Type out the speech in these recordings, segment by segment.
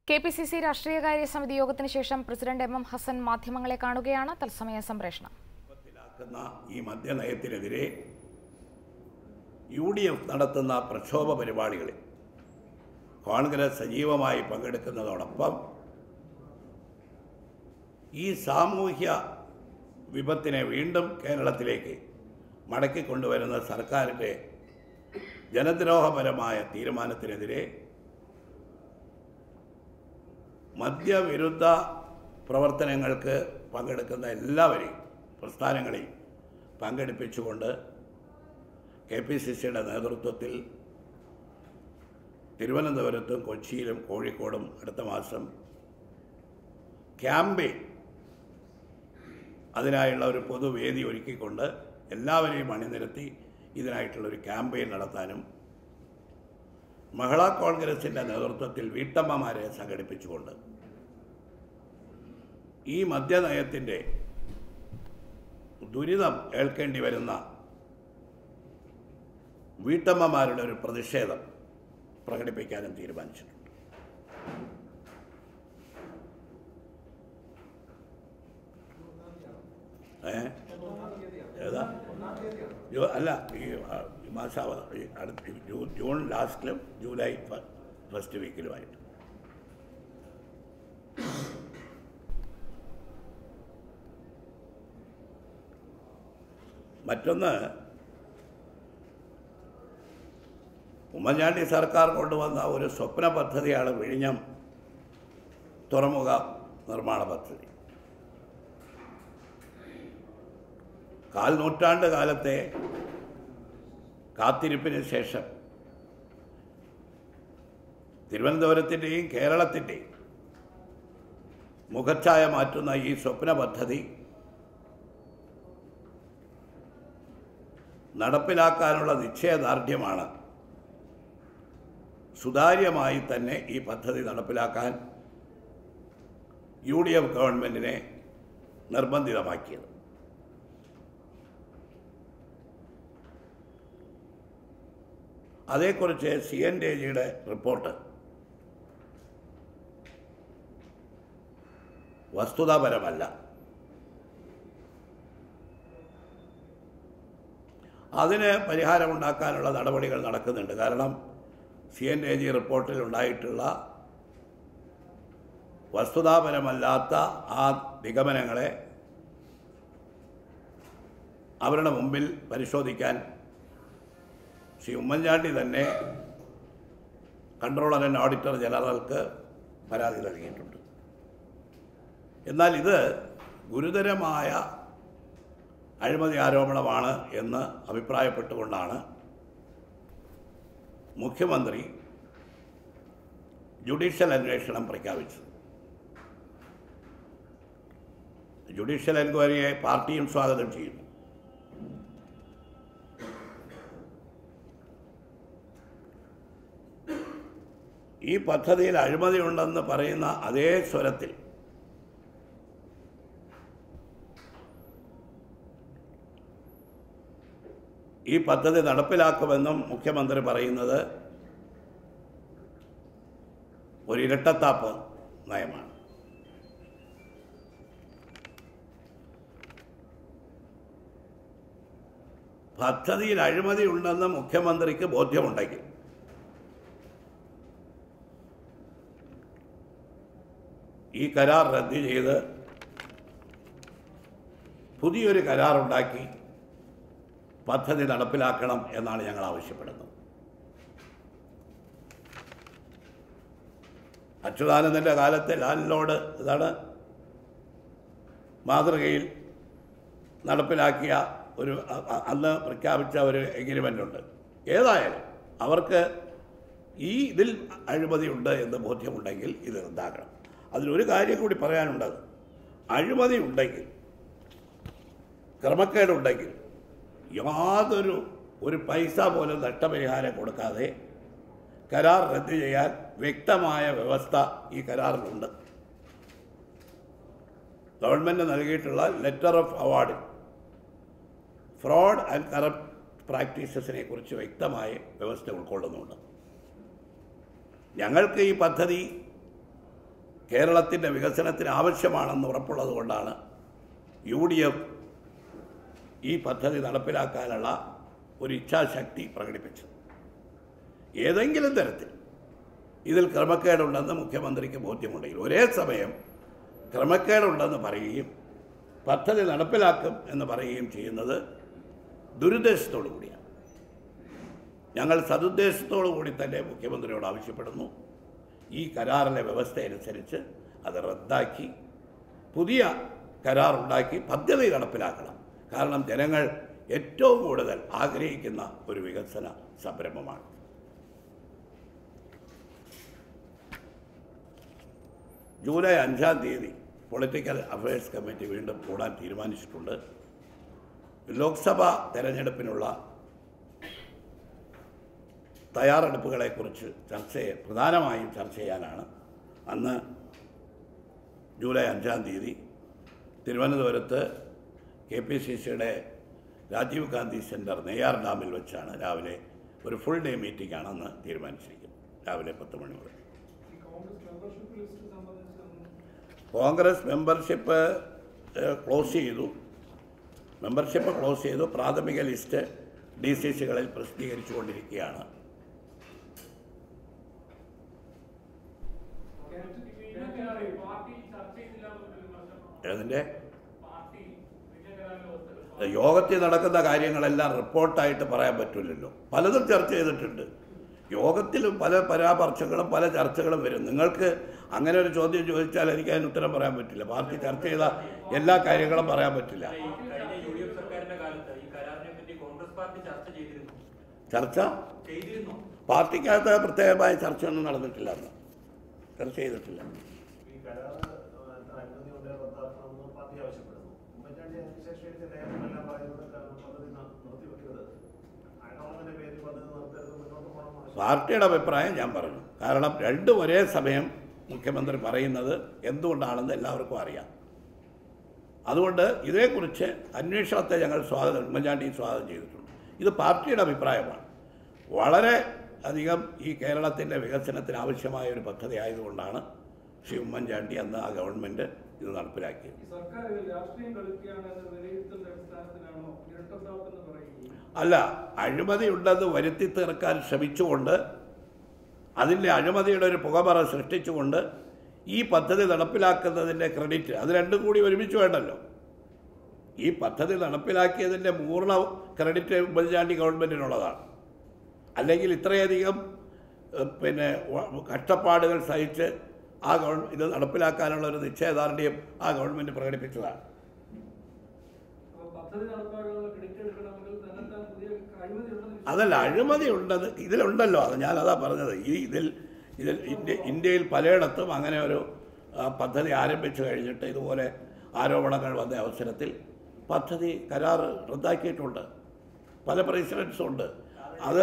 K P C C രാഷ്ട്രീയകാര്യ സമിതി യോഗത്തിന് ശേഷം പ്രസിഡന്റ് എം എം ഹസൻ മാധ്യമങ്ങളെ കാണുകയാണ് തത്സമയ സംപ്രേഷണം ാക്കുന്ന ഈ മദ്യനയത്തിനെതിരെ യു ഡി എഫ് നടത്തുന്ന പ്രക്ഷോഭ പരിപാടികളിൽ കോൺഗ്രസ് സജീവമായി പങ്കെടുക്കുന്നതോടൊപ്പം ഈ സാമൂഹ്യ വിപത്തിനെ വീണ്ടും കേരളത്തിലേക്ക് മടക്കിക്കൊണ്ടുവരുന്ന സർക്കാരിൻ്റെ ജനദ്രോഹപരമായ തീരുമാനത്തിനെതിരെ മദ്യവിരുദ്ധ പ്രവർത്തനങ്ങൾക്ക് പങ്കെടുക്കുന്ന എല്ലാവരെയും പ്രസ്ഥാനങ്ങളെയും പങ്കെടുപ്പിച്ചുകൊണ്ട് കെ പി സി സിയുടെ നേതൃത്വത്തിൽ തിരുവനന്തപുരത്തും കൊച്ചിയിലും കോഴിക്കോടും അടുത്ത മാസം ക്യാമ്പയിൻ അതിനായുള്ള ഒരു പൊതുവേദി ഒരുക്കിക്കൊണ്ട് എല്ലാവരെയും അണിനിരത്തി ഇതിനായിട്ടുള്ളൊരു ക്യാമ്പയിൻ നടത്താനും മഹിളാ കോൺഗ്രസിൻ്റെ നേതൃത്വത്തിൽ വീട്ടമ്മമാരെ സംഘടിപ്പിച്ചുകൊണ്ട് ഈ മദ്യനയത്തിൻ്റെ ദുരിതം ഏൽക്കേണ്ടി വരുന്ന വീട്ടമ്മമാരുടെ ഒരു പ്രതിഷേധം പ്രകടിപ്പിക്കാനും തീരുമാനിച്ചിട്ടുണ്ട് ഏ ഏതാ ജൂ- അല്ല ഈ ആ, ഈ മാസം അവ- ഈ അടുത്ത ജൂ- ജൂൺ ലാസ്റ്റിലും ജൂലൈ ഫ- ഫസ്റ്റ് വീക്കിലുമായിട്ട് മറ്റൊന്ന് ഉമ്മൻചാണ്ടി സർക്കാർ കൊണ്ടുവന്ന ഒരു സ്വപ്ന പദ്ധതിയാണ് വിഴിഞ്ഞം തുറമുഖ നിർമ്മാണ പദ്ധതി കാൽ നൂറ്റാണ്ട് കാലത്തെ കാത്തിരിപ്പിന് ശേഷം തിരുവനന്തപുരത്തിൻ്റെയും കേരളത്തിൻ്റെയും മുഖച്ഛായ മാറ്റുന്ന ഈ സ്വപ്ന പദ്ധതി നടപ്പിലാക്കാനുള്ള നിശ്ചയദാർഢ്യമാണ് സുതാര്യമായി തന്നെ ഈ പദ്ധതി നടപ്പിലാക്കാൻ യു ഡി എഫ് ഗവൺമെൻറ്റിനെ നിർബന്ധിതമാക്കിയത് അതേക്കുറിച്ച് സി എൻ ഡി ജിയുടെ റിപ്പോർട്ട് വസ്തുതാപരമല്ല അതിന് പരിഹാരമുണ്ടാക്കാനുള്ള നടപടികൾ നടക്കുന്നുണ്ട് കാരണം സി എൻ എ ജി റിപ്പോർട്ടിൽ ഉണ്ടായിട്ടുള്ള വസ്തുതാപരമല്ലാത്ത ആ നിഗമനങ്ങളെ അവരുടെ മുമ്പിൽ പരിശോധിക്കാൻ ശ്രീ ഉമ്മൻചാണ്ടി തന്നെ കൺട്രോളർ ആൻഡ് ഓഡിറ്റർ ജനറൽക്ക് പരാതി നൽകിയിട്ടുണ്ട് എന്നാൽ ഇത് ഗുരുതരമായ അഴിമതി ആരോപണമാണ് എന്ന് അഭിപ്രായപ്പെട്ടുകൊണ്ടാണ് മുഖ്യമന്ത്രി ജുഡീഷ്യൽ അന്വേഷണം പ്രഖ്യാപിച്ചത് ജുഡീഷ്യൽ എൻക്വയറിയെ പാർട്ടിയും സ്വാഗതം ചെയ്യുന്നു ഈ പദ്ധതിയിൽ അഴിമതിയുണ്ടെന്ന് പറയുന്ന അതേ സ്വരത്തിൽ ഈ പദ്ധതി നടപ്പിലാക്കുമെന്നും മുഖ്യമന്ത്രി പറയുന്നത് ഒരു ഇരട്ടത്താപ്പ് നയമാണ് പദ്ധതിയിൽ അഴിമതി ഉണ്ടെന്ന് മുഖ്യമന്ത്രിക്ക് ബോധ്യമുണ്ടെങ്കിൽ ഈ കരാർ റദ്ദ് ചെയ്ത് പുതിയൊരു കരാറുണ്ടാക്കി പദ്ധതി നടപ്പിലാക്കണം എന്നാണ് ഞങ്ങൾ ആവശ്യപ്പെടുന്നത് അച്യുതാനന്ദൻ്റെ കാലത്തെ ലാൻഡ് ലോഡ് ഇതാണ് മാതൃകയിൽ നടപ്പിലാക്കിയ ഒരു അ- അ- അന്ന് പ്രഖ്യാപിച്ച ഒരു എഗ്രിമെൻ്റ് ഉണ്ട് ഏതായാലും അവർക്ക് ഈ ഇതിൽ അഴിമതിയുണ്ട് എന്ന് ബോധ്യമുണ്ടെങ്കിൽ ഇത് റദ്ദാക്കണം അതിലൊരു കാര്യം കൂടി പറയാനുണ്ടത് അഴിമതി ഉണ്ടെങ്കിൽ ക്രമക്കേടുണ്ടെങ്കിൽ യാതൊരു ഒരു പൈസ പോലും നഷ്ടപരിഹാരം കൊടുക്കാതെ കരാർ റദ്ദ് ചെയ്യാൻ വ്യക്തമായ വ്യവസ്ഥ ഈ കരാറിലുണ്ട് ഗവൺമെൻറ് നൽകിയിട്ടുള്ള letter of award fraud and corrupt പ്രാക്ടീസസിനെ കുറിച്ച് വ്യക്തമായ വ്യവസ്ഥ ഉൾക്കൊള്ളുന്നുണ്ട് ഞങ്ങൾക്ക് ഈ പദ്ധതി കേരളത്തിൻ്റെ വികസനത്തിന് ആവശ്യമാണെന്ന് ഉറപ്പുള്ളത് കൊണ്ടാണ് യു ഡി എഫ് ഈ പദ്ധതി നടപ്പിലാക്കാനുള്ള ഒരു ഇച്ഛാശക്തി പ്രകടിപ്പിച്ചത് ഏതെങ്കിലും തരത്തിൽ ഇതിൽ ക്രമക്കേടുണ്ടെന്ന് മുഖ്യമന്ത്രിക്ക് ബോധ്യമുണ്ടെങ്കിൽ ഒരേ സമയം ക്രമക്കേടുണ്ടെന്ന് പറയുകയും പദ്ധതി നടപ്പിലാക്കും എന്ന് പറയുകയും ചെയ്യുന്നത് ദുരുദ്ദേശത്തോടു കൂടിയാണ് ഞങ്ങൾ സതുദ്ദേശത്തോടു കൂടി തന്നെ മുഖ്യമന്ത്രിയോട് ആവശ്യപ്പെടുന്നു ഈ കരാറിലെ വ്യവസ്ഥ അനുസരിച്ച് അത് റദ്ദാക്കി പുതിയ കരാറുണ്ടാക്കി പദ്ധതി നടപ്പിലാക്കണം കാരണം ജനങ്ങൾ ഏറ്റവും കൂടുതൽ ആഗ്രഹിക്കുന്ന ഒരു വികസന സംരംഭമാണ് ജൂലൈ അഞ്ചാം തീയതി പൊളിറ്റിക്കൽ അഫയേഴ്സ് കമ്മിറ്റി വീണ്ടും കൂടാൻ തീരുമാനിച്ചിട്ടുണ്ട് ലോക്സഭാ തെരഞ്ഞെടുപ്പിനുള്ള തയ്യാറെടുപ്പുകളെക്കുറിച്ച് ചർച്ച ചെയ്യ- പ്രധാനമായും ചർച്ച ചെയ്യാനാണ് അന്ന് ജൂലൈ അഞ്ചാം തീയതി തിരുവനന്തപുരത്ത് കെ പി സി സിയുടെ രാജീവ് ഗാന്ധി സെൻറ്റർ നെയ്യാർ ഡാമിൽ വെച്ചാണ് രാവിലെ ഒരു ഫുൾ ഡേ മീറ്റിംഗാണ് അന്ന് തീരുമാനിച്ചിരിക്കുന്നത് രാവിലെ പത്ത് മണി മുതൽ ഈ കോൺഗ്രസ് മെമ്പർഷിപ്പ് ലിസ്റ്റ് സംബന്ധിച്ച് കോൺഗ്രസ് മെമ്പർഷിപ്പ് ഏഹ്, ക്ലോസ് ചെയ്തു മെമ്പർഷിപ്പ് ക്ലോസ് ചെയ്തു പ്രാഥമിക ലിസ്റ്റ് ഡി സി സികളിൽ പ്രസിദ്ധീകരിച്ചു കൊണ്ടിരിക്കുകയാണ് പാർട്ടി ചർച്ച ചെയ്തില്ല എന്നൊരു വിമർശനം അതിൻ്റെ പാർട്ടി വിജയകരാറിലെ വ്യവസ്ഥകൾ യോഗത്തിൽ നടക്കുന്ന കാര്യങ്ങളെല്ലാം റിപ്പോർട്ടായിട്ട് പറയാൻ പറ്റില്ലല്ലോ പലതും ചർച്ച ചെയ്തിട്ടുണ്ട് യോഗത്തിലും പല പരാമർശങ്ങളും പല ചർച്ചകളും വരും നിങ്ങൾക്ക് അങ്ങനെ ഒരു ചോദ്യം ചോദിച്ചാൽ എനിക്ക് അതിന് ഉത്തരം പറയാൻ പറ്റില്ല പാർട്ടി ചർച്ച ചെയ്ത എല്ലാ കാര്യങ്ങളും പറയാൻ പറ്റില്ല ഈ കഴിഞ്ഞ യു ഡി എഫ് സർക്കാരിന്റെ കാലത്ത് ഈ കരാറിനെ പറ്റി കോൺഗ്രസ് പാർട്ടി ചർച്ച ചെയ്തിരുന്നു ചർച്ച ചെയ്തിരുന്നു പാർട്ടിക്കകത്ത് പ്രത്യേകമായ ചർച്ചയൊന്നും നടന്നിട്ടില്ല അന്ന് ചർച്ച ചെയ്തിട്ടില്ല ഈ കരാറ് അനുമതി കൊണ്ട് റദ്ദാക്കണമെന്ന് പാർട്ടി ആവശ്യപ്പെടുന്നു ഉമ്മൻചാണ്ടി അതിനുശേഷം എഴുതിയ ലേഖനമെല്ലാം പറയുന്നത് കാരണം പദ്ധതി ന- നിർത്തിവെക്കരുത് അയണോളത്തിന്റെ പേരിൽ പദ്ധതി നിർത്തരുത് മുന്നോട്ട് പോകണം ആവശ്യം പാർട്ടിയുടെ അഭിപ്രായം ഞാൻ പറഞ്ഞു കാരണം രണ്ടും ഒരേ സമയം മുഖ്യമന്ത്രി പറയുന്നത് എന്തുകൊണ്ടാണെന്ന് എല്ലാവർക്കും അറിയാം അതുകൊണ്ട് ഇതേക്കുറിച്ച് അന്വേഷണത്തെ ഞങ്ങൾ സ്വാഗതം ഉമ്മൻചാണ്ടി സ്വാഗതം ചെയ്തിട്ടുണ്ട് ഇത് പാർട്ടിയുടെ അഭിപ്രായമാണ് വളരെ അധികം ഈ കേരളത്തിൻ്റെ വികസനത്തിന് ആവശ്യമായ ഒരു പദ്ധതി ആയതുകൊണ്ടാണ് ശ്രീ ഉമ്മൻചാണ്ടി അന്ന് ആ ഗവൺമെൻറ് ഇത് നടപ്പിലാക്കിയത് ഈ സർക്കാർ ഇതിൽ രാഷ്ട്രീയം കളിക്കുകയാണ് എന്ന വിലയിരുത്തലിന്റെ അടിസ്ഥാനത്തിലാണോ ഇരട്ടത്താപ്പ് എന്ന് പറയുകയും അല്ല അഴിമതി ഉണ്ടെന്ന് വരുത്തി തീർക്കാൻ ശ്രമിച്ചുകൊണ്ട് അതിൻ്റെ അഴിമതിയുടെ ഒരു പുകമറ സൃഷ്ടിച്ചുകൊണ്ട് ഈ പദ്ധതി നടപ്പിലാക്കുന്നതിൻ്റെ ക്രെഡിറ്റ് അത് രണ്ടും കൂടി ഒരുമിച്ച് വേണ്ടല്ലോ ഈ പദ്ധതി നടപ്പിലാക്കിയതിൻ്റെ പൂർണ്ണ ക്രെഡിറ്റ് ഉമ്മൻചാണ്ടി ഗവൺമെൻറ്റിനുള്ളതാണ് അല്ലെങ്കിൽ ഇത്രയധികം ഏഹ്, പിന്നെ വ- കഷ്ടപ്പാടുകൾ സഹിച്ച് ആ ഗവൺ ഇത് നടപ്പിലാക്കാനുള്ള ഒരു നിശ്ചയദാർഢ്യം ആ ഗവൺമെൻറ് പ്രകടിപ്പിച്ചതാണ് അപ്പൊ പദ്ധതി നടപ്പാക്കാനുള്ള ക്രെഡിറ്റ് എടുക്കണമെങ്കിൽ തന്നെത്താൻ പുതിയ അഴിമതി ഉണ്ടെന്ന് അതല്ല അഴിമതി ഉണ്ടെന്ന് ഇതിലുണ്ടല്ലോ അത് ഞാനതാ പറഞ്ഞത് ഈ ഇതിൽ ഇതിൽ ഇന്ത്യ ഇന്ത്യയിൽ പലയിടത്തും അങ്ങനെ ഒരു ആ, പദ്ധതി ആരംഭിച്ചു കഴിഞ്ഞിട്ട് ഇതുപോലെ ആരോപണങ്ങൾ വന്ന അവസരത്തിൽ പദ്ധതി കരാർ റദ്ദാക്കിയിട്ടുണ്ട് പല പ്രസിഡൻസും ഉണ്ട് അത്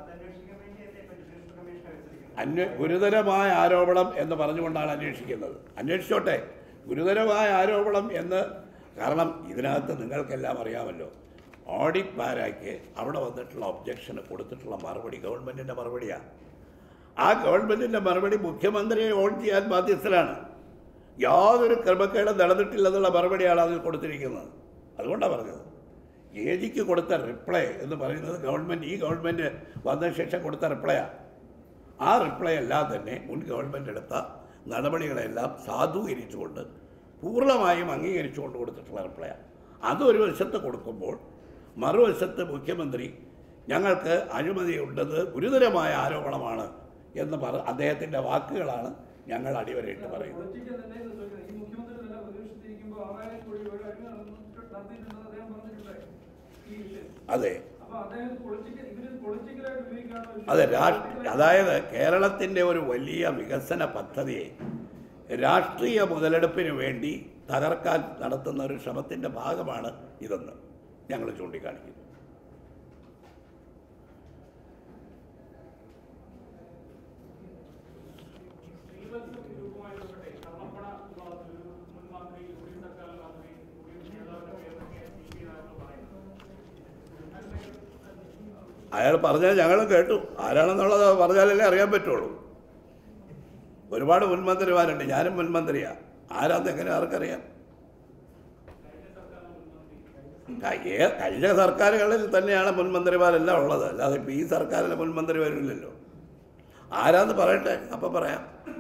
അന്വ ഗുരുതരമായ ആരോപണം എന്ന് പറഞ്ഞുകൊണ്ടാണ് അന്വേഷിക്കുന്നത് അന്വേഷിച്ചോട്ടെ ഗുരുതരമായ ആരോപണം എന്ന് കാരണം ഇതിനകത്ത് നിങ്ങൾക്കെല്ലാം അറിയാമല്ലോ ഓഡിറ്റ് പാരായ്ക്ക് അവിടെ വന്നിട്ടുള്ള ഒബ്ജക്ഷന് കൊടുത്തിട്ടുള്ള മറുപടി ഗവൺമെൻറ്റിൻ്റെ മറുപടിയാണ് ആ ഗവൺമെൻറ്റിൻ്റെ മറുപടി മുഖ്യമന്ത്രിയെ ഓൺ ചെയ്യാൻ ബാധ്യസ്ഥരാണ് യാതൊരു ക്രമക്കേടും നടന്നിട്ടില്ലെന്നുള്ള മറുപടിയാണ് അതിൽ കൊടുത്തിരിക്കുന്നത് അതുകൊണ്ടാണ് പറഞ്ഞത് എ ജിക്ക് കൊടുത്ത റിപ്ലൈ എന്ന് പറയുന്നത് ഗവൺമെൻറ് ഈ ഗവൺമെൻറ് വന്ന ശേഷം കൊടുത്ത റിപ്ലൈയാണ് ആ റിപ്ലൈ എല്ലാം തന്നെ മുൻ ഗവൺമെൻറ് എടുത്ത നടപടികളെല്ലാം സാധൂകരിച്ചുകൊണ്ട് പൂർണ്ണമായും അംഗീകരിച്ചുകൊണ്ട് കൊടുത്തിട്ടുള്ള റിപ്ലൈയാണ് അത് ഒരു വശത്ത് കൊടുക്കുമ്പോൾ മറുവശത്ത് മുഖ്യമന്ത്രി ഞങ്ങൾക്ക് അഴിമതിയുണ്ടെന്ന് ഗുരുതരമായ ആരോപണമാണ് എന്ന് പറ അദ്ദേഹത്തിൻ്റെ വാക്കുകളാണ് ഞങ്ങൾ അടിവരയിട്ട് പറയുന്നത് പൊളിറ്റിക്കൽ തന്നെ ഇത് ചോദിക്കുന്നത്. ഈ മുഖ്യമന്ത്രി തന്നെ പ്രതിപക്ഷത്തിരിക്കുമ്പോൾ ആറായിരം കോടി രൂപ അഴിമതി നടന്നു- നടത്തിയിട്ടുണ്ടെന്ന് അദ്ദേഹം പറഞ്ഞിട്ടുണ്ടായി ഈ വിഷയം അതെ അപ്പൊ അദ്ദേഹം പൊളിറ്റിക്കൽ ഇവര് പൊളിറ്റിക്കലായിട്ട് ഉപയോഗിക്കാണോ ഇത്? അതെ രാഷ്ട്രീയ അതായത് കേരളത്തിൻ്റെ ഒരു വലിയ വികസന പദ്ധതിയെ രാഷ്ട്രീയ മുതലെടുപ്പിന് വേണ്ടി തകർക്കാൻ നടത്തുന്ന ഒരു ശ്രമത്തിൻ്റെ ഭാഗമാണ് ഇതെന്ന് ഞങ്ങൾ ചൂണ്ടിക്കാണിക്കുന്നു ശ്രീവത്സ ഗ്രൂപ്പുമായി ബന്ധപ്പെട്ടേ കള്ളപ്പണ വിവാദത്തിൽ ഒരു മുൻ മന്ത്രി യു ഡി എഫ് സർക്കാരിലെ മന്ത്രി യു ഡി എഫ് നേതാവിന്റെ പേരൊക്കെ സി പി നായകർ പറയുന്നു അയാൾ പറഞ്ഞാൽ ഞങ്ങൾ കേട്ടു ആരാണെന്നുള്ളത് പറഞ്ഞാലല്ലേ അറിയാൻ പറ്റുള്ളൂ ഒരുപാട് മുൻമന്ത്രിമാരുണ്ട് ഞാനും മുൻമന്ത്രിയാണ് ആരാന്ന് എങ്ങനെ ആർക്കറിയാം ക- ഏ- കഴിഞ്ഞ സർക്കാരുകളിൽ തന്നെയാണ് മുൻമന്ത്രിമാരെല്ലാം ഉള്ളത് അല്ലാതെ ഇപ്പോൾ ഈ സർക്കാരിലെ മുൻമന്ത്രി വരില്ലല്ലോ ആരാന്ന് പറയട്ടെ അപ്പം പറയാം